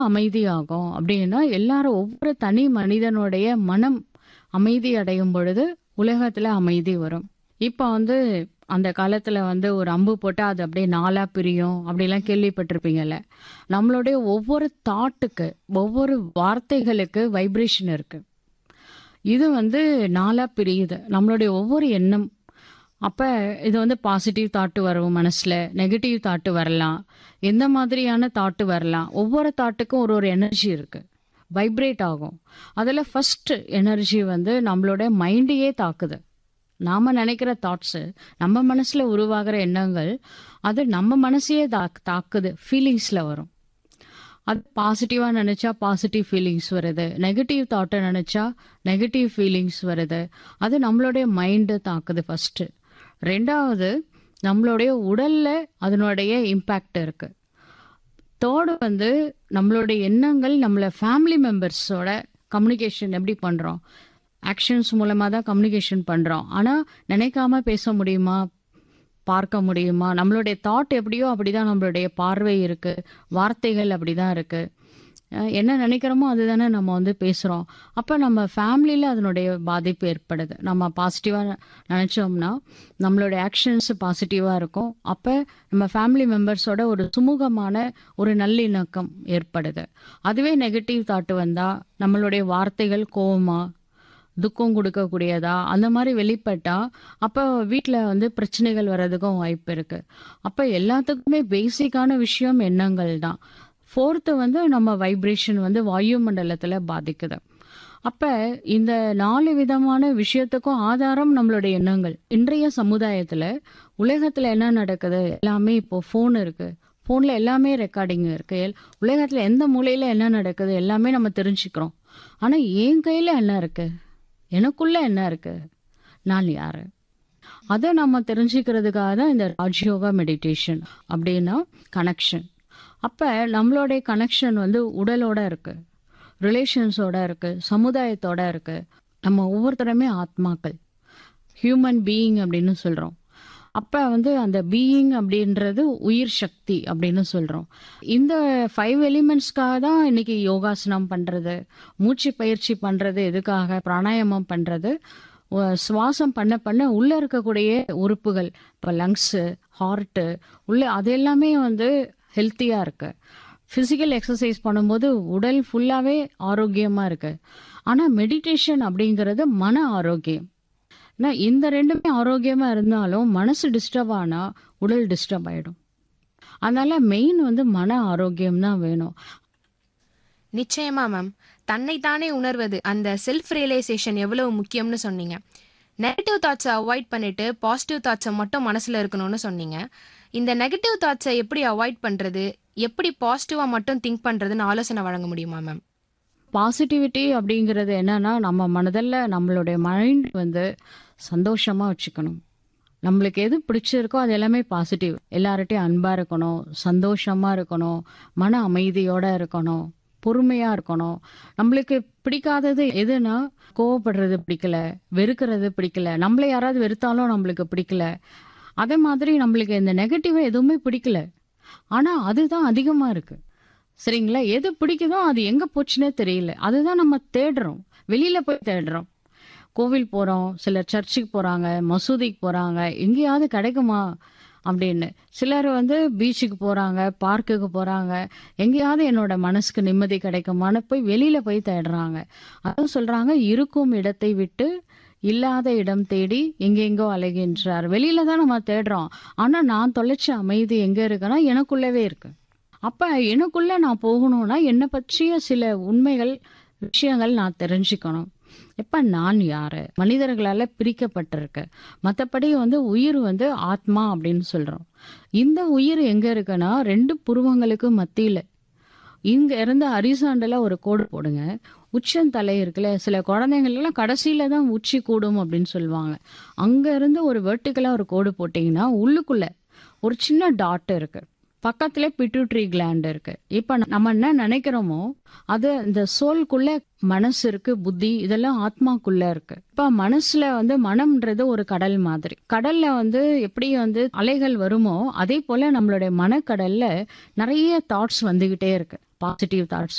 அமைதியாகும் அப்படின்னா எல்லாரும் ஒவ்வொரு தனி மனிதனுடைய மனம் அமைதி அடையும் பொழுது உலகத்துல அமைதி வரும் இப்ப வந்து அந்த காலத்துல வந்து ஒரு அம்பு போட்டா அது அப்படியே நாலா பிரியும் அப்படிலாம் கேள்விப்பட்டிருப்பீங்கல்ல நம்மளுடைய ஒவ்வொரு தாட்டுக்கு ஒவ்வொரு வார்த்தைகளுக்கு வைப்ரேஷன் இருக்கு இது வந்து நாலா பிரியுது நம்மளுடைய ஒவ்வொரு எண்ணம் அப்ப இது வந்து பாசிட்டிவ் தாட்டு வரும் மனசுல நெகட்டிவ் தாட்டு வரலாம் எந்த மாதிரியான தாட்டு வரலாம் ஒவ்வொரு தாட்டுக்கும் ஒரு ஒரு எனர்ஜி இருக்கு வைப்ரேட் ஆகும் அதில் ஃபர்ஸ்ட் எனர்ஜி வந்து நம்மளோட மைண்டையே தாக்குது நாம நினைக்கிற தாட்ஸு நம்ம மனசுல உருவாகிற எண்ணங்கள் அது நம்ம மனசையே தாக் தாக்குது ஃபீலிங்ஸ்ல வரும் அது பாசிட்டிவா நினைச்சா பாசிட்டிவ் ஃபீலிங்ஸ் வருது நெகட்டிவ் தாட்டை நினைச்சா நெகட்டிவ் ஃபீலிங்ஸ் வருது அது நம்மளுடைய மைண்டு தாக்குது ஃபர்ஸ்ட் ரெண்டாவது நம்மளுடைய உடல்ல அதனுடைய இம்பேக்ட் இருக்கு தேர்டு வந்து நம்மளுடைய எண்ணங்கள் நம்மள ஃபேமிலி மெம்பர்ஸோட கம்யூனிகேஷன் எப்படி பண்றோம் ஆக்ஷன்ஸ் மூலமா தான் கம்யூனிகேஷன் பண்றோம் ஆனா நினைக்காம பேச முடியுமா பார்க்க முடியுமா நம்மளுடைய தாட் எப்படியோ அப்படிதான் நம்மளுடைய பார்வை இருக்கு வார்த்தைகள் அப்படிதான் இருக்கு அஹ் என்ன நினைக்கிறோமோ அதுதானே நம்ம வந்து பேசுறோம் அப்ப நம்ம ஃபேமிலியில அதனுடைய பாதிப்பு ஏற்படுது நம்ம பாசிட்டிவா நினைச்சோம்னா நம்மளுடைய ஆக்ஷன்ஸ் பாசிட்டிவா இருக்கும் அப்ப நம்ம ஃபேமிலி மெம்பர்ஸோட ஒரு சுமூகமான ஒரு நல்லிணக்கம் ஏற்படுது அதுவே நெகட்டிவ் தாட் வந்தா நம்மளுடைய வார்த்தைகள் கோவமா துக்கம் கொடுக்கக்கூடியதா அந்த மாதிரி வெளிப்பட்டா அப்போ வீட்டில் வந்து பிரச்சனைகள் வர்றதுக்கும் வாய்ப்பு இருக்கு அப்போ எல்லாத்துக்குமே பேசிக்கான விஷயம் எண்ணங்கள் தான் ஃபோர்த்து வந்து நம்ம வைப்ரேஷன் வந்து வாயு மண்டலத்தில் பாதிக்குது அப்ப இந்த நாலு விதமான விஷயத்துக்கும் ஆதாரம் நம்மளுடைய எண்ணங்கள் இன்றைய சமுதாயத்துல உலகத்துல என்ன நடக்குது எல்லாமே இப்போ ஃபோன் இருக்கு ஃபோன்ல எல்லாமே ரெக்கார்டிங் இருக்கு எல்- உலகத்துல எந்த மூலையில என்ன நடக்குது எல்லாமே நம்ம தெரிஞ்சுக்கிறோம் ஆனா என் கையில என்ன இருக்கு எனக்குள்ள என்ன இருக்கு நான் யாரு அதை நம்ம தெரிஞ்சுக்கிறதுக்காக தான் இந்த ராஜ்யோகா மெடிடேஷன் அப்படின்னா கனெக்ஷன் அப்ப நம்மளுடைய கனெக்ஷன் வந்து உடலோட இருக்கு ரிலேஷன்ஸோட இருக்கு சமுதாயத்தோட இருக்கு நம்ம ஒவ்வொருத்தருமே ஆத்மாக்கள் ஹியூமன் பீயிங் அப்படின்னு சொல்றோம் அப்ப வந்து அந்த பீயிங் அப்படின்றது உயிர் சக்தி அப்படின்னு சொல்றோம் இந்த ஃபைவ் எலிமெண்ட்ஸ்க்காக தான் இன்னைக்கு யோகாசனம் பண்றது மூச்சு பயிற்சி பண்றது எதுக்காக பிராணாயாமம் பண்றது உ- சுவாசம் பண்ண பண்ண உள்ள இருக்கக்கூடிய உறுப்புகள் இப்போ லங்ஸு ஹார்ட்டு உள்ள அது எல்லாமே வந்து ஹெல்த்தியா இருக்கு ஃபிசிக்கல் எக்ஸசைஸ் பண்ணும்போது உடல் ஃபுல்லாவே ஆரோக்கியமா இருக்கு ஆனா மெடிடேஷன் அப்படிங்கிறது மன ஆரோக்கியம் ஏன்னா இந்த ரெண்டுமே ஆரோக்கியமா இருந்தாலும் மனசு டிஸ்டர்ப் ஆனா உடல் டிஸ்டர்ப் ஆயிடும் அதனால மெயின் வந்து மன ஆரோக்கியம் தான் வேணும் நிச்சயமா மேம் தன்னைத்தானே உணர்வது அந்த செல்ஃப் ரியலைசேஷன் எவ்வளவு முக்கியம்னு சொன்னீங்க நெகட்டிவ் தாட்ஸை அவாய்ட் பண்ணிட்டு பாசிட்டிவ் தாட்ஸை மட்டும் மனசுல இருக்கணும்னு சொன்னீங்க இந்த நெகட்டிவ் தாட்ஸை எப்படி அவாய்ட் பண்றது எப்படி பாசிட்டிவா மட்டும் திங்க் பண்றதுன்னு ஆலோசனை வழங்க முடியுமா மேம் பாசிட்டிவிட்டி அப்படிங்கிறது என்னன்னா நம்ம மனதில் நம்மளுடைய மைண்ட் வந்து சந்தோஷமா வச்சுக்கணும் நம்மளுக்கு எது பிடிச்சிருக்கோ அது எல்லாமே பாசிட்டிவ் எல்லார்ட்டையும் அன்பா இருக்கணும் சந்தோஷமா இருக்கணும் மன அமைதியோட இருக்கணும் பொறுமையா இருக்கணும் நம்மளுக்கு பிடிக்காதது எதுனா கோவப்படுறது பிடிக்கல வெறுக்கிறது பிடிக்கல நம்மள யாராவது வெறுத்தாலும் நம்மளுக்கு பிடிக்கல அதே மாதிரி நம்மளுக்கு இந்த நெகட்டிவ் எதுவுமே பிடிக்கல ஆனா அதுதான் அதிகமா இருக்கு சரிங்களா எது பிடிக்குதோ அது எங்க போச்சுன்னே தெரியல அதுதான் நம்ம தேடுறோம் வெளியில போய் தேடுறோம் கோவில் போறோம் சிலர் சர்ச்சுக்கு போறாங்க மசூதிக்கு போறாங்க எங்கேயாவது கிடைக்குமா அப்படின்னு சிலர் வந்து பீச்சுக்கு போறாங்க பார்க்குக்கு போறாங்க எங்கேயாவது என்னோட மனசுக்கு நிம்மதி கிடைக்குமான்னு போய் வெளியில போய் தேடுறாங்க அதான் சொல்றாங்க இருக்கும் இடத்தை விட்டு இல்லாத இடம் தேடி எங்கெங்கோ அலைகின்றார் வெளியில தான் நம்ம தேடுறோம் ஆனா நான் தொலைச்ச அமைதி எங்க இருக்குன்னா எனக்குள்ளவே இருக்கு அப்ப எனக்குள்ள நான் போகணும்னா என்னை பற்றிய சில உண்மைகள் விஷயங்கள் நான் தெரிஞ்சுக்கணும் இப்ப நான் யாரு மனிதர்களால பிரிக்கப்பட்டிருக்கு மத்தபடி வந்து உயிர் வந்து ஆத்மா அப்படின்னு சொல்றோம் இந்த உயிர் எங்க இருக்குன்னா ரெண்டு புருவங்களுக்கு மத்தியில இங்க இருந்து அரிசாண்டல ஒரு கோடு போடுங்க உச்சந்தலை இருக்குல்ல சில குழந்தைங்களுக்குலாம் கடைசியில தான் உச்சி கூடும் அப்படின்னு சொல்லுவாங்க அங்க இருந்து ஒரு வெர்டிக்கலா ஒரு கோடு போட்டீங்கன்னா உள்ளுக்குள்ள ஒரு சின்ன டாட் இருக்கு பக்கத்துல பிட்யூட்ரி கிளாண்ட் இருக்கு இப்ப நம்ம என்ன நினைக்கிறோமோ அது இந்த சோல்குள்ள மனசு இருக்கு புத்தி இதெல்லாம் ஆத்மாக்குள்ள இருக்கு இப்ப மனசுல வந்து மனம்ன்றது ஒரு கடல் மாதிரி கடல்ல வந்து எப்படி வந்து அலைகள் வருமோ அதே போல நம்மளுடைய மனக்கடல்ல நிறைய தாட்ஸ் வந்துகிட்டே இருக்கு பாசிட்டிவ் தாட்ஸ்